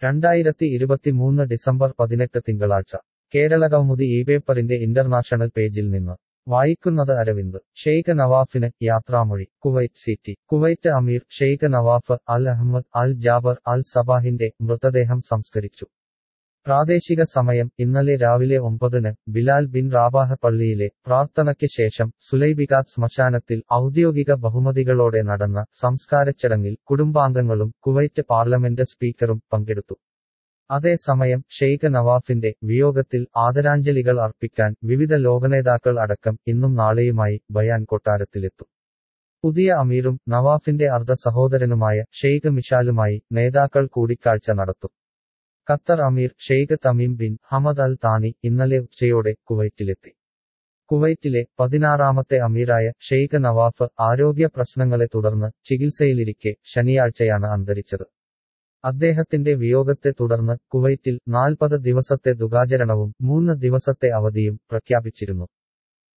രണ്ടായിരത്തി ഇരുപത്തിമൂന്ന് ഡിസംബർ പതിനെട്ട് തിങ്കളാഴ്ച കേരളകൗമുദി ഈ പേപ്പറിന്റെ ഇന്റർനാഷണൽ പേജിൽ നിന്ന് വായിക്കുന്നത് അരവിന്ദ് ഷെയ്ഖ് നവാഫിന് യാത്രാമൊഴി കുവൈറ്റ് സിറ്റി കുവൈറ്റ് അമീർ Sheikh Nawaf Al Ahmad Al Jaber Al സബാഹിന്റെ മൃതദേഹം സംസ്കരിച്ചു പ്രാദേശിക സമയം ഇന്നലെ രാവിലെ ഒമ്പതിന് ബിലാൽ ബിൻ റാബാഹ പള്ളിയിലെ പ്രാർത്ഥനയ്ക്ക് ശേഷം സുലൈബികാത്ത് ശ്മശാനത്തിൽ ഔദ്യോഗിക ബഹുമതികളോടെ നടന്ന സംസ്കാരച്ചടങ്ങിൽ കുടുംബാംഗങ്ങളും കുവൈറ്റ് പാർലമെന്റ് സ്പീക്കറും പങ്കെടുത്തു അതേസമയം ഷെയ്ഖ് നവാഫിന്റെ വിയോഗത്തിൽ ആദരാഞ്ജലികൾ അർപ്പിക്കാൻ വിവിധ ലോകനേതാക്കൾ അടക്കം ഇന്നും നാളെയുമായി ബയാൻ കൊട്ടാരത്തിലെത്തും പുതിയ അമീറും നവാഫിന്റെ അർദ്ധ സഹോദരനുമായ ഷെയ്ഖ് മിഷാലുമായി നേതാക്കൾ കൂടിക്കാഴ്ച നടത്തും ഖത്തർ അമീർ Sheikh Tamim bin Hamad Al Thani ഇന്നലെ ഉച്ചയോടെ കുവൈറ്റിലെത്തി കുവൈറ്റിലെ പതിനാറാമത്തെ അമീറായ ഷെയ്ഖ് നവാഫ് ആരോഗ്യ പ്രശ്നങ്ങളെ തുടർന്ന് ചികിത്സയിലിരിക്കെ ശനിയാഴ്ചയാണ് അന്തരിച്ചത് അദ്ദേഹത്തിന്റെ വിയോഗത്തെ തുടർന്ന് കുവൈറ്റിൽ നാൽപ്പത് ദിവസത്തെ ദുഃഖാചരണവും മൂന്ന് ദിവസത്തെ അവധിയും പ്രഖ്യാപിച്ചിരുന്നു